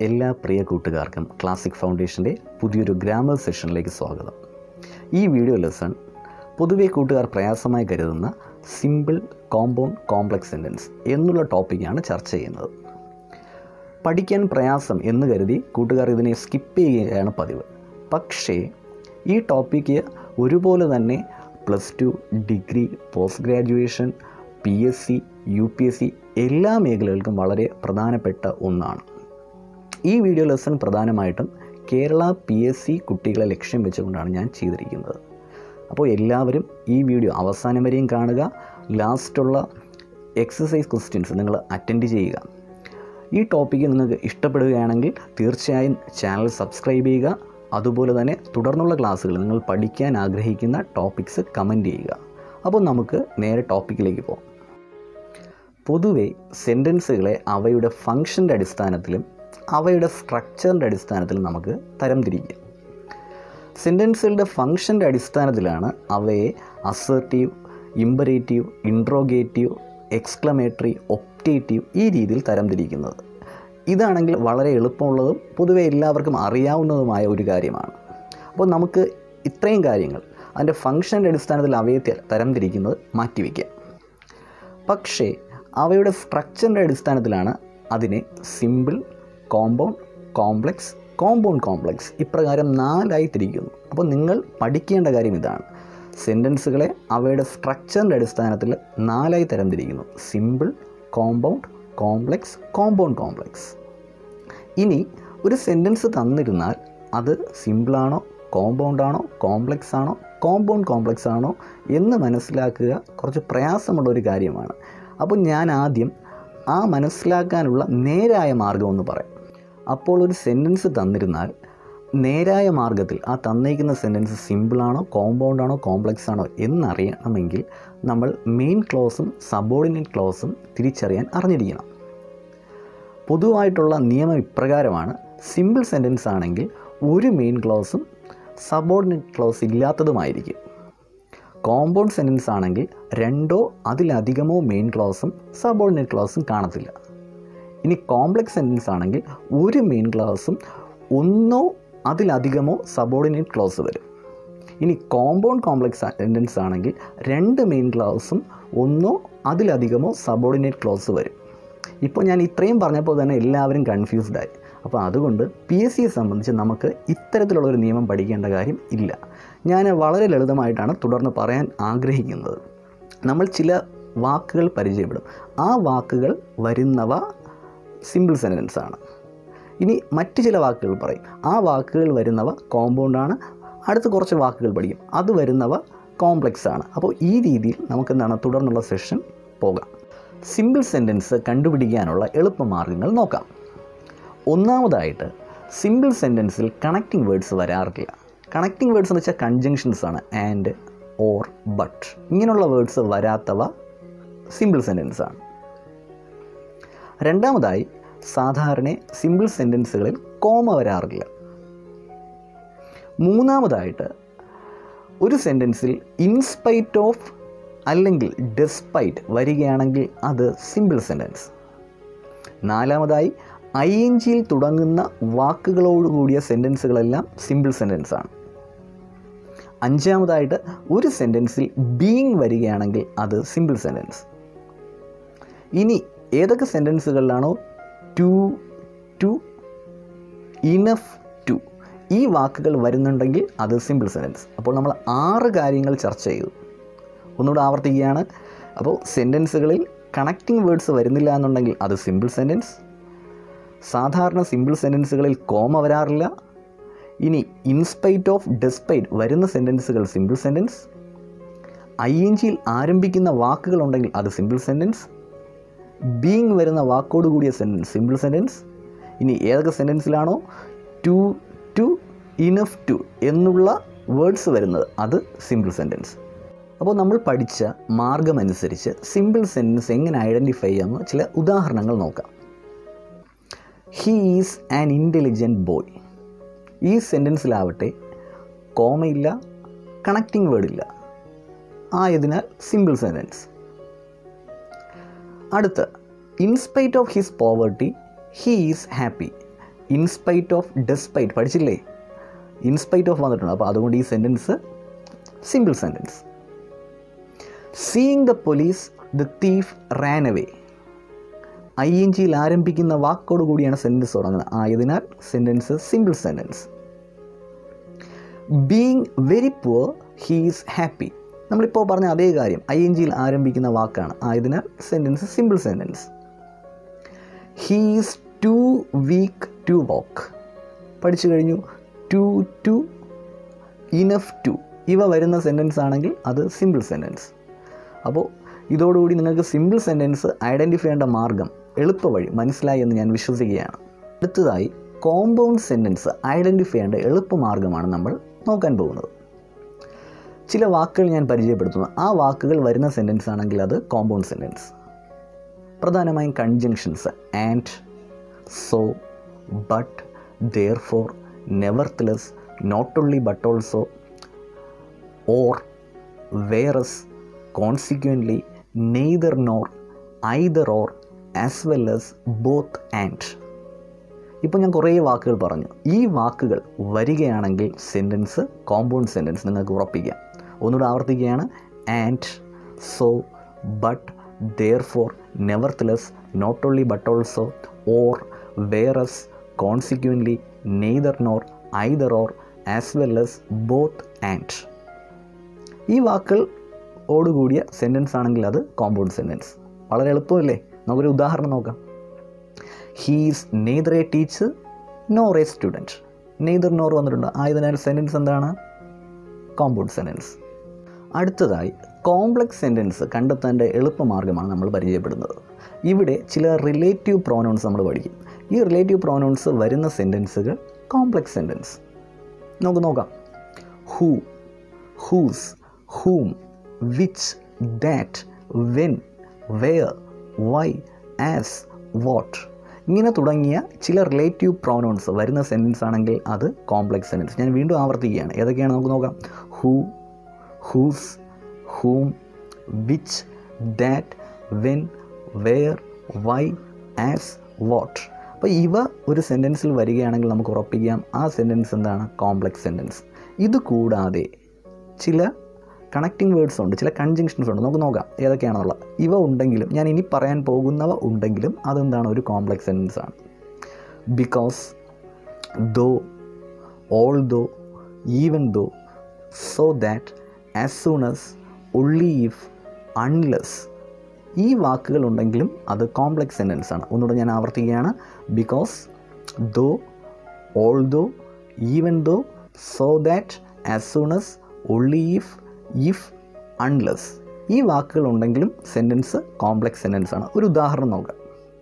എല്ലാ പ്രിയ കൂട്ടുകാർക്കും ക്ലാസിക് ഫൗണ്ടേഷൻ്റെ പുതിയൊരു ഗ്രാമർ സെഷനിലേക്ക് സ്വാഗതം ഈ വീഡിയോ ലെസൺ പൊതുവെ കൂട്ടുകാർ പ്രയാസമായി കരുതുന്ന സിമ്പിൾ കോമ്പൗണ്ട് കോംപ്ലക്സ് സെൻറ്റൻസ് എന്നുള്ള ടോപ്പിക്കാണ് ചർച്ച ചെയ്യുന്നത് പഠിക്കാൻ പ്രയാസം എന്ന് കരുതി കൂട്ടുകാർ ഇതിനെ സ്കിപ്പ് ചെയ്യുകയാണ് പതിവ് പക്ഷേ ഈ ടോപ്പിക്ക് ഒരുപോലെ തന്നെ plus two degree post graduation P S C U P S C എല്ലാ മേഖലകൾക്കും വളരെ പ്രധാനപ്പെട്ട ഒന്നാണ് ഈ വീഡിയോ ലെസൺ പ്രധാനമായിട്ടും കേരള പി എസ് സി കുട്ടികളെ ലക്ഷ്യം വെച്ചുകൊണ്ടാണ് ഞാൻ ചെയ്തിരിക്കുന്നത് അപ്പോൾ എല്ലാവരും ഈ വീഡിയോ അവസാനം വരെയും കാണുക ലാസ്റ്റുള്ള എക്സസൈസ് ക്വസ്റ്റ്യൻസ് നിങ്ങൾ അറ്റൻഡ് ചെയ്യുക ഈ ടോപ്പിക്ക് നിങ്ങൾക്ക് ഇഷ്ടപ്പെടുകയാണെങ്കിൽ തീർച്ചയായും ചാനൽ സബ്സ്ക്രൈബ് ചെയ്യുക അതുപോലെ തന്നെ തുടർന്നുള്ള ക്ലാസ്സുകൾ നിങ്ങൾ പഠിക്കാൻ ആഗ്രഹിക്കുന്ന ടോപ്പിക്സ് കമൻറ്റ് ചെയ്യുക അപ്പോൾ നമുക്ക് നേരെ ടോപ്പിക്കിലേക്ക് പോകാം പൊതുവെ സെൻറ്റൻസുകളെ അവയുടെ ഫങ്ഷൻ്റെ അടിസ്ഥാനത്തിലും അവയുടെ സ്ട്രക്ചറിൻ്റെ അടിസ്ഥാനത്തിലും നമുക്ക് തരംതിരിക്കാം സെൻറ്റൻസുകളുടെ ഫങ്ഷൻ്റെ അടിസ്ഥാനത്തിലാണ് അവയെ assertive imperative interrogative exclamatory optative ഈ രീതിയിൽ തരംതിരിക്കുന്നത് ഇതാണെങ്കിൽ വളരെ എളുപ്പമുള്ളതും പൊതുവെ എല്ലാവർക്കും അറിയാവുന്നതുമായ ഒരു കാര്യമാണ് അപ്പോൾ നമുക്ക് ഇത്രയും കാര്യങ്ങൾ അതിൻ്റെ ഫങ്ഷൻ്റെ അടിസ്ഥാനത്തിൽ അവയെ ത- തരംതിരിക്കുന്നത് മാറ്റിവെക്കാം പക്ഷേ അവയുടെ സ്ട്രക്ചറിൻ്റെ അടിസ്ഥാനത്തിലാണ് അതിനെ simple compound complex compound complex ഇപ്രകാരം നാലായി തിരിക്കുന്നു അപ്പോൾ നിങ്ങൾ പഠിക്കേണ്ട കാര്യം ഇതാണ് സെൻറ്റൻസുകളെ അവയുടെ സ്ട്രക്ചറിൻ്റെ അടിസ്ഥാനത്തിൽ നാലായി തരംതിരിക്കുന്നു simple compound complex compound complex ഇനി ഒരു സെൻറ്റൻസ് തന്നിരുന്നാൽ അത് സിമ്പിളാണോ കോമ്പൗണ്ട് ആണോ കോംപ്ലക്സ് ആണോ കോമ്പൗണ്ട് കോംപ്ലക്സ് ആണോ എന്ന് മനസ്സിലാക്കുക കുറച്ച് പ്രയാസമുള്ള ഒരു കാര്യമാണ് അപ്പോൾ ഞാൻ ആദ്യം ആ മനസ്സിലാക്കാനുള്ള നേരായ മാർഗം ഒന്ന് പറയാം അപ്പോൾ ഒരു സെൻറ്റൻസ് തന്നിരുന്നാൽ നേരായ മാർഗത്തിൽ ആ തന്നിരിക്കുന്ന സെൻറ്റൻസ് സിമ്പിളാണോ കോമ്പൗണ്ട് ആണോ കോംപ്ലക്സ് ആണോ എന്നറിയണമെങ്കിൽ നമ്മൾ മെയിൻ ക്ലോസും സബോർഡിനേറ്റ് ക്ലോസും തിരിച്ചറിയാൻ അറിഞ്ഞിരിക്കണം പൊതുവായിട്ടുള്ള നിയമം ഇപ്രകാരമാണ് സിമ്പിൾ സെൻറ്റൻസ് ആണെങ്കിൽ ഒരു മെയിൻ ക്ലോസും സബോർഡിനേറ്റ് ക്ലോസ് ഇല്ലാത്തതുമായിരിക്കും കോമ്പൗണ്ട് സെൻറ്റൻസ് ആണെങ്കിൽ രണ്ടോ അതിലധികമോ മെയിൻ ക്ലോസും സബോർഡിനേറ്റ് ക്ലോസും കാണത്തില്ല ഇനി കോംപ്ലക്സ് സെൻറ്റൻസ് ആണെങ്കിൽ ഒരു മെയിൻ ക്ലോസും ഒന്നോ അതിലധികമോ സബോർഡിനേറ്റ് ക്ലോസ് വരും ഇനി കോമ്പൗണ്ട് കോംപ്ലക്സ് സെൻറ്റൻസ് ആണെങ്കിൽ രണ്ട് മെയിൻ ക്ലോസും ഒന്നോ അതിലധികമോ സബോർഡിനേറ്റ് ക്ലോസ് വരും ഇപ്പോൾ ഞാൻ ഇത്രയും പറഞ്ഞപ്പോൾ തന്നെ എല്ലാവരും കൺഫ്യൂസ്ഡ് ആയി അപ്പോൾ അതുകൊണ്ട് പി എസ് സിയെ സംബന്ധിച്ച് നമുക്ക് ഇത്തരത്തിലുള്ള ഒരു നിയമം പഠിക്കേണ്ട കാര്യം ഇല്ല ഞാൻ വളരെ ലളിതമായിട്ടാണ് തുടർന്ന് പറയാൻ ആഗ്രഹിക്കുന്നത് നമ്മൾ ചില വാക്കുകൾ പരിചയപ്പെടും ആ വാക്കുകൾ വരുന്നവ സിമ്പിൾ സെൻറ്റൻസ് ആണ് ഇനി മറ്റ് ചില വാക്കുകൾ പറയും ആ വാക്കുകൾ വരുന്നവ കോമ്പൗണ്ടാണ് അടുത്ത് കുറച്ച് വാക്കുകൾ പഠിക്കും അത് വരുന്നവ കോംപ്ലക്സ് ആണ് അപ്പോൾ ഈ രീതിയിൽ നമുക്ക് എന്താണ് തുടർന്നുള്ള സെഷൻ പോകാം സിമ്പിൾ സെൻറ്റൻസ് കണ്ടുപിടിക്കാനുള്ള എളുപ്പമാർഗ്ഗങ്ങൾ നോക്കാം ഒന്നാമതായിട്ട് സിമ്പിൾ സെൻറ്റൻസിൽ കണക്റ്റിംഗ് വേർഡ്സ് വരാറില്ല കണക്റ്റിംഗ് വേർഡ്സ് എന്ന് വെച്ചാൽ കൺജങ്ഷൻസ് ആണ് ആൻഡ് ഓർ ബട്ട് ഇങ്ങനെയുള്ള വേർഡ്സ് വരാത്തവ സിമ്പിൾ സെൻറ്റൻസ് ആണ് രണ്ടാമതായി സാധാരണ സിമ്പിൾ സെൻറ്റൻസുകളിൽ കോമ വരാറില്ല മൂന്നാമതായിട്ട് ഒരു സെൻറ്റൻസിൽ ഇൻസ്പൈറ്റ് ഓഫ് അല്ലെങ്കിൽ ഡെസ്പൈറ്റ് വരികയാണെങ്കിൽ അത് സിമ്പിൾ സെൻറ്റൻസ് നാലാമതായി ഐ എൻ ജിയിൽ തുടങ്ങുന്ന വാക്കുകളോടുകൂടിയ സെൻറ്റൻസുകളെല്ലാം സിമ്പിൾ സെൻറ്റൻസ് ആണ് അഞ്ചാമതായിട്ട് ഒരു സെൻറ്റൻസിൽ ബീയിങ് വരികയാണെങ്കിൽ അത് സിമ്പിൾ സെൻറ്റൻസ് ഇനി ഏതൊക്കെ സെൻറ്റൻസുകളിലാണോ ടു ടു ഇനഫ് ടു ഈ വാക്കുകൾ വരുന്നുണ്ടെങ്കിൽ അത് സിമ്പിൾ സെൻറ്റൻസ് അപ്പോൾ നമ്മൾ ആറ് കാര്യങ്ങൾ ചർച്ച ചെയ്തു ഒന്നുകൂടെ ആവർത്തിക്കുകയാണ് അപ്പോൾ സെൻറ്റൻസുകളിൽ കണക്റ്റിംഗ് വേർഡ്സ് വരുന്നില്ല എന്നുണ്ടെങ്കിൽ അത് സിമ്പിൾ സെൻറ്റൻസ് സാധാരണ സിമ്പിൾ സെൻറ്റൻസുകളിൽ കോമ വരാറില്ല ഇനി ഇൻസ്പൈറ്റ് ഓഫ് ഡെസ്പൈറ്റ് വരുന്ന സെൻറ്റൻസുകൾ സിമ്പിൾ സെൻറ്റൻസ് ഐ എൻ ജിയിൽ ആരംഭിക്കുന്ന വാക്കുകളുണ്ടെങ്കിൽ അത് സിമ്പിൾ സെൻറ്റൻസ് ബീങ് വരുന്ന വാക്കോട് കൂടിയ സെൻറ്റൻസ് സിമ്പിൾ സെൻറ്റൻസ് ഇനി ഏതൊക്കെ സെൻറ്റൻസിലാണോ ടു ടു ഇനഫ് ടു എന്നുള്ള വേർഡ്സ് വരുന്നത് അത് സിമ്പിൾ സെൻറ്റൻസ് അപ്പോൾ നമ്മൾ പഠിച്ച മാർഗമനുസരിച്ച് സിമ്പിൾ സെൻറ്റൻസ് എങ്ങനെ ഐഡൻറ്റിഫൈ ചെയ്യാമെന്ന് ചില ഉദാഹരണങ്ങൾ നോക്കാം he is an intelligent boy ഈ സെൻറ്റൻസിലാവട്ടെ കോമയില്ല കണക്റ്റിംഗ് വേർഡില്ല ആയതിനാൽ സിമ്പിൾ സെൻറ്റൻസ് അടുത്ത in spite of his poverty he is happy in spite of despite പഠിച്ചില്ലേ ഇൻസ്പൈറ്റ് ഓഫ് വന്നിട്ടുണ്ട് അപ്പോൾ അതുകൊണ്ട് ഈ sentence simple sentence seeing the police the thief ran away I N ജിയിൽ ആരംഭിക്കുന്ന വാക്കോട് കൂടിയാണ് സെൻറ്റൻസ് തുടങ്ങുന്നത് ആയതിനാൽ sentence simple sentence being very poor he's happy നമ്മളിപ്പോൾ പറഞ്ഞ അതേ കാര്യം ഐ എൻ ജിയിൽ ആരംഭിക്കുന്ന വാക്കാണ് ആയതിനാൽ sentence simple sentence he's too weak to walk പഠിച്ചു കഴിഞ്ഞു ടു ടു ഇനഫ് ടു ഇവ വരുന്ന സെൻറ്റൻസ് ആണെങ്കിൽ അത് സിമ്പിൾ സെൻറ്റൻസ് അപ്പോൾ ഇതോടുകൂടി നിങ്ങൾക്ക് സിമ്പിൾ സെൻറ്റൻസ് ഐഡൻറ്റിഫൈ ചെയ്യേണ്ട മാർഗം എളുപ്പ വഴി മനസ്സിലായി എന്ന് ഞാൻ വിശ്വസിക്കുകയാണ് അടുത്തതായി കോമ്പൗണ്ട് സെൻറ്റൻസ് ഐഡൻറ്റിഫൈ ചെയ്യേണ്ട എളുപ്പമാർഗ്ഗമാണ് നമ്മൾ നോക്കാൻ പോകുന്നത് ചില വാക്കുകൾ ഞാൻ പരിചയപ്പെടുത്തുന്നു ആ വാക്കുകൾ വരുന്ന സെൻറ്റൻസ് ആണെങ്കിൽ അത് കോമ്പൗണ്ട് സെൻറ്റൻസ് പ്രധാനമായും conjunctions and so but therefore nevertheless not only but also or whereas consequently neither nor either or as well as both and ഇപ്പോൾ ഞാൻ കുറേ വാക്കുകൾ പറഞ്ഞു ഈ വാക്കുകൾ വരികയാണെങ്കിൽ സെൻറ്റൻസ് കോമ്പൗണ്ട് സെൻറ്റൻസ് നിങ്ങൾക്ക് ഉറപ്പിക്കാം ഒന്നുകൂടെ ആവർത്തിക്കുകയാണ് and so but therefore nevertheless not only but also or whereas consequently neither nor either or as well as both and ഈ വാക്കുകൾ ഓടുകൂടിയ സെൻറ്റൻസ് ആണെങ്കിൽ അത് കോമ്പൗണ്ട് സെൻറ്റൻസ് വളരെ എളുപ്പമല്ലേ നമുക്കൊരു ഉദാഹരണം നോക്കാം he's neither a teacher nor a student neither nor വന്നിട്ടുണ്ട് ആയതിനാൽ സെൻറ്റൻസ് എന്താണ് കോമ്പൗണ്ട് സെൻറ്റൻസ് അടുത്തതായി കോംപ്ലക്സ് സെൻറ്റൻസ് കണ്ടെത്തേണ്ട എളുപ്പമാർഗ്ഗമാണ് നമ്മൾ പരിചയപ്പെടുന്നത് ഇവിടെ ചില റിലേറ്റീവ് പ്രോനൗൺസ് നമ്മൾ പഠിക്കും ഈ റിലേറ്റീവ് പ്രോനൗൺസ് വരുന്ന സെൻറ്റൻസുകൾ കോംപ്ലക്സ് സെൻറ്റൻസ് നമുക്ക് നോക്കാം who whose whom which that when where why as what ഇങ്ങനെ തുടങ്ങിയ ചില റിലേറ്റീവ് പ്രോനൗൺസ് വരുന്ന സെൻറ്റൻസ് ആണെങ്കിൽ അത് കോംപ്ലക്സ് സെൻറ്റൻസ് ഞാൻ വീണ്ടും ആവർത്തിക്കുകയാണ് ഏതൊക്കെയാണ് നമുക്ക് നോക്കാം who whose whom which that when where why as what അപ്പോൾ ഇവ ഒരു സെൻറ്റൻസിൽ വരികയാണെങ്കിൽ നമുക്ക് ഉറപ്പിക്കാം ആ സെൻറ്റൻസ് എന്താണ് കോംപ്ലക്സ് സെൻറ്റൻസ് ഇത് കൂടാതെ ചില കണക്റ്റിംഗ് വേർഡ്സ് ഉണ്ട് ചില കൺജങ്ഷൻസ് ഉണ്ട് നമുക്ക് നോക്കാം ഏതൊക്കെയാണുള്ള ഇവ ഉണ്ടെങ്കിലും ഞാൻ ഇനി പറയാൻ പോകുന്നവ ഉണ്ടെങ്കിലും അതെന്താണ് ഒരു കോംപ്ലക്സ് സെൻറ്റൻസ് ആണ് because though although even though so that as soon as only if unless ഈ വാക്കുകൾ ഉണ്ടെങ്കിലും അത് കോംപ്ലക്സ് സെൻറ്റൻസ് ആണ് ഒന്നുകൂടെ ഞാൻ ആവർത്തിക്കുകയാണ് because though although even though so that as soon as only if if unless ഈ വാക്കുകൾ ഉണ്ടെങ്കിലും സെൻറ്റൻസ് കോംപ്ലക്സ് സെൻറ്റൻസ് ആണ് ഒരു ഉദാഹരണം നോക്കാം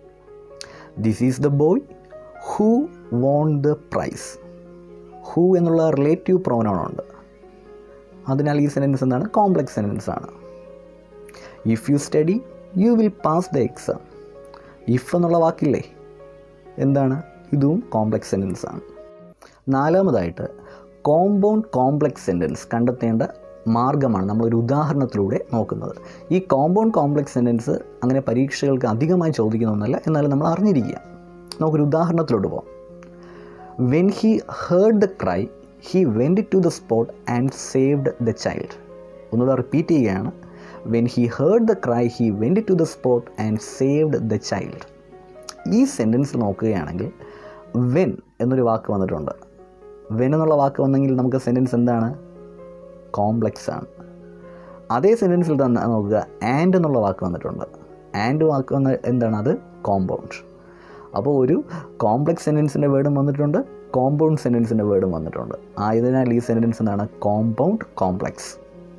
this is the boy who won the prize who എന്നുള്ള റിലേറ്റീവ് പ്രോനൗണുണ്ട് അതിനാൽ ഈ സെൻറ്റൻസ് എന്താണ് കോംപ്ലക്സ് സെൻറ്റൻസ് ആണ് if you study you will pass the exam if എന്നുള്ള വാക്കില്ലേ എന്താണ് ഇതും കോംപ്ലക്സ് സെൻറ്റൻസ് ആണ് നാലാമതായിട്ട് കോമ്പൗണ്ട് കോംപ്ലക്സ് സെൻറ്റൻസ് കണ്ടെത്തേണ്ട മാർഗമാണ് നമ്മളൊരു ഉദാഹരണത്തിലൂടെ നോക്കുന്നത് ഈ കോമ്പൗണ്ട് കോംപ്ലക്സ് സെൻറ്റൻസ് അങ്ങനെ പരീക്ഷകൾക്ക് അധികമായി ചോദിക്കുന്ന ഒന്നല്ല എന്നാലും നമ്മൾ അറിഞ്ഞിരിക്കുക നമുക്കൊരു ഉദാഹരണത്തിലോട്ട് പോകാം when he heard the cry he went to the spot and saved the child ഒന്നുകൂടെ റിപ്പീറ്റ് ചെയ്യുകയാണ് when he heard the cry he went to the spot and saved the child ഈ സെൻറ്റൻസ് നോക്കുകയാണെങ്കിൽ വെൻ എന്നൊരു വാക്ക് വന്നിട്ടുണ്ട് when എന്നുള്ള വാക്ക് വന്നെങ്കിൽ നമുക്ക് സെൻറ്റൻസ് എന്താണ് കോംപ്ലക്സ് ആണ് അതേ സെൻറ്റൻസിൽ തന്നെ നോക്കുക ആൻഡ് എന്നുള്ള വാക്ക് വന്നിട്ടുണ്ട് ആൻഡ് വാക്ക് വന്ന എന്താണ് അത് കോമ്പൗണ്ട് അപ്പോൾ ഒരു കോംപ്ലക്സ് സെൻറ്റൻസിൻ്റെ വേർഡും വന്നിട്ടുണ്ട് കോമ്പൗണ്ട് സെൻറ്റൻസിൻ്റെ വേർഡും വന്നിട്ടുണ്ട് ആയതിനാൽ ഈ സെൻറ്റൻസ് എന്താണ് കോമ്പൗണ്ട് കോംപ്ലക്സ്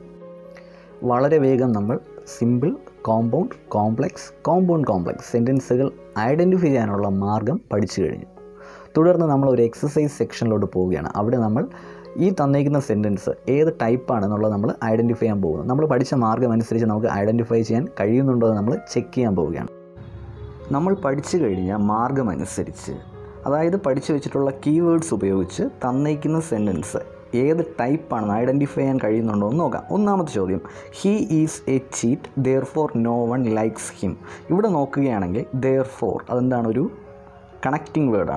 വളരെ വേഗം നമ്മൾ simple compound complex compound complex സെൻറ്റൻസുകൾ ഐഡൻറ്റിഫൈ ചെയ്യാനുള്ള മാർഗം പഠിച്ചു കഴിഞ്ഞു തുടർന്ന് നമ്മൾ ഒരു എക്സസൈസ് സെക്ഷനിലോട്ട് പോവുകയാണ് അവിടെ നമ്മൾ ഈ തന്നേക്കുന്ന സെൻറ്റൻസ് ഏത് ടൈപ്പാണെന്നുള്ളത് നമ്മൾ ഐഡൻറ്റിഫൈ ചെയ്യാൻ പോകുന്നു നമ്മൾ പഠിച്ച മാർഗ്ഗം അനുസരിച്ച് നമുക്ക് ഐഡൻറ്റിഫൈ ചെയ്യാൻ കഴിയുന്നുണ്ടോ എന്ന് നമ്മൾ ചെക്ക് ചെയ്യാൻ പോവുകയാണ് നമ്മൾ പഠിച്ചു കഴിഞ്ഞ മാർഗ്ഗം അനുസരിച്ച് അതായത് പഠിച്ചു വെച്ചിട്ടുള്ള കീവേഡ്സ് ഉപയോഗിച്ച് തന്നേക്കുന്ന സെൻറ്റൻസ് ഏത് ടൈപ്പാണെന്ന് ഐഡൻറ്റിഫൈ ചെയ്യാൻ കഴിയുന്നുണ്ടോ എന്ന് നോക്കാം ഒന്നാമത്തെ ചോദ്യം he is a cheat therefore no one likes him ഇവിടെ നോക്കുകയാണെങ്കിൽ ദെയർ ഫോർ അതെന്താണ് ഒരു കണക്റ്റിംഗ് വേർഡാണ്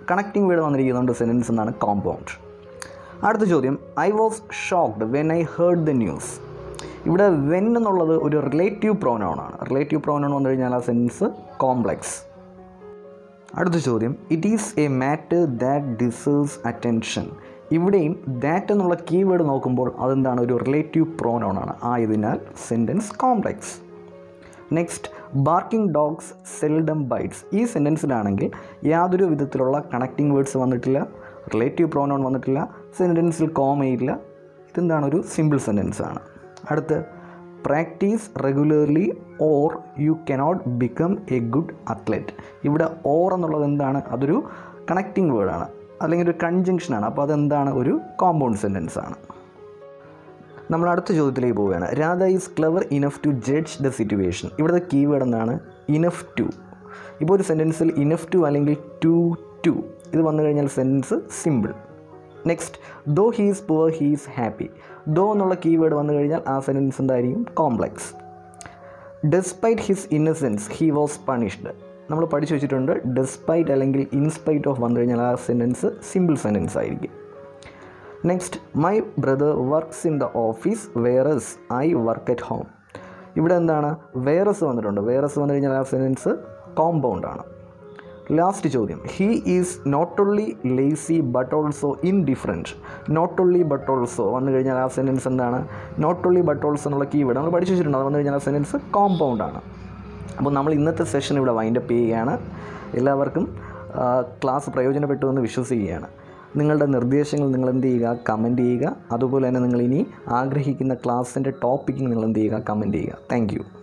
കണക്റ്റിംഗ് വേർഡ് വന്നിരിക്കുന്നുണ്ട് സെൻറ്റൻസ് എന്നാണ് കോമ്പൗണ്ട് അടുത്ത ചോദ്യം I was shocked when I heard the news ഇവിടെ വെൻ എന്നുള്ളത് ഒരു റിലേറ്റീവ് പ്രോനൗൺ ആണ് റിലേറ്റീവ് പ്രോനൗൺ വന്നു കഴിഞ്ഞാൽ ആ സെൻസ് കോംപ്ലക്സ് അടുത്ത ചോദ്യം it is a matter that deserves attention ഇവിടെയും ദാറ്റ് എന്നുള്ള കീവേഡ് നോക്കുമ്പോൾ അതെന്താണ് ഒരു റിലേറ്റീവ് പ്രോനൗൺ ആണ് ആയതിനാൽ sentence complex next barking dogs seldom bites ഈ സെൻറ്റൻസിലാണെങ്കിൽ യാതൊരു വിധത്തിലുള്ള കണക്റ്റിംഗ് വേർഡ്സ് വന്നിട്ടില്ല റിലേറ്റീവ് പ്രോനൗൺ വന്നിട്ടില്ല സെൻറ്റൻസിൽ കോമയില്ല ഇതെന്താണ് ഒരു സിമ്പിൾ സെൻറ്റൻസ് ആണ് അടുത്ത് practice regularly or you cannot become a good athlete ഇവിടെ ഓർ എന്നുള്ളത് എന്താണ് അതൊരു കണക്റ്റിംഗ് വേർഡാണ് അല്ലെങ്കിൽ ഒരു കൺജങ്ഷനാണ് അപ്പോൾ അതെന്താണ് ഒരു കോമ്പൗണ്ട് സെൻറ്റൻസ് ആണ് നമ്മൾ അടുത്ത ചോദ്യത്തിലേക്ക് പോവുകയാണ് Radha is clever enough to judge the situation ഇവിടുത്തെ കീവേഡ് എന്താണ് ഇനഫ് ടു ഇപ്പോൾ ഒരു സെൻറ്റൻസിൽ ഇനഫ് ടു അല്ലെങ്കിൽ ടു ടു ഇത് വന്നു കഴിഞ്ഞാൽ sentence simple next though he's poor he's happy though എന്നുള്ള കീവേഡ് വന്നു കഴിഞ്ഞാൽ ആ സെൻറ്റൻസ് എന്തായിരിക്കും complex despite his innocence he was punished നമ്മൾ പഠിച്ചു വെച്ചിട്ടുണ്ട് ഡെസ്പൈറ്റ് അല്ലെങ്കിൽ ഇൻസ്പൈറ്റ് ഓഫ് വന്നു കഴിഞ്ഞാൽ ആ സെൻറ്റൻസ് സിമ്പിൾ സെൻറ്റൻസ് ആയിരിക്കും next my brother works in the office whereas I work at home ഇവിടെ എന്താണ് വേറസ് വന്നിട്ടുണ്ട് വേറസ് വന്നു കഴിഞ്ഞാൽ ആ സെൻറ്റൻസ് കോമ്പൗണ്ട് ആണ് ലാസ്റ്റ് ചോദ്യം he is not only lazy but also indifferent not only but also വന്നു കഴിഞ്ഞാൽ ആ സെൻറ്റൻസ് എന്താണ് നോട്ട് ഓൺലി ബട്ട് ഓൾസോ എന്നുള്ള കീവേഡ് നമ്മൾ പഠിച്ചു വെച്ചിട്ടുണ്ട് അത് വന്നു കഴിഞ്ഞാൽ ആ സെൻറ്റൻസ് കോമ്പൗണ്ട് ആണ് അപ്പോൾ നമ്മൾ ഇന്നത്തെ സെഷൻ ഇവിടെ വൈൻഡപ്പ് ചെയ്യുകയാണ് എല്ലാവർക്കും ക്ലാസ് പ്രയോജനപ്പെട്ടു എന്ന് വിശ്വസിക്കുകയാണ് നിങ്ങളുടെ നിർദ്ദേശങ്ങൾ നിങ്ങൾ എന്ത് ചെയ്യുക കമൻറ്റ് ചെയ്യുക അതുപോലെ തന്നെ നിങ്ങൾ ഇനി ആഗ്രഹിക്കുന്ന ക്ലാസ്സിൻ്റെ ടോപ്പിക്ക് നിങ്ങൾ എന്ത് ചെയ്യുക കമൻറ്റ് ചെയ്യുക താങ്ക്